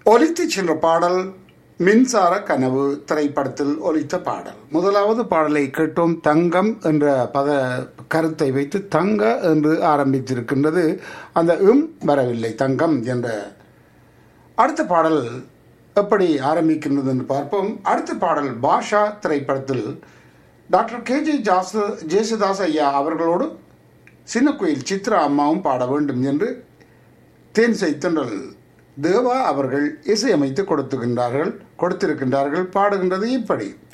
ஒலித்து சென்ற பாடல் மின்சார கனவு திரைப்படத்தில் ஒலித்த பாடல் முதலாவது பாடலை கேட்டோம் தங்கம் என்ற பத கருத்தை வைத்து தங்க என்று ஆரம்பித்திருக்கின்றது அந்த இம் வரவில்லை தங்கம் என்ற அடுத்த பாடல் எப்படி ஆரம்பிக்கின்றது என்று பார்ப்போம் அடுத்த பாடல் பாஷா திரைப்படத்தில் டாக்டர் கே ஜே ஜாசு ஜேசுதாஸ் ஐயா அவர்களோடு சின்ன கோயில் சித்ரா அம்மாவும் பாட வேண்டும் என்று தேன்சை தென்றல் தேவா அவர்கள் இசையமைத்து கொடுத்துகின்றார்கள் கொடுத்திருக்கின்றார்கள் பாடுகின்றது இப்படி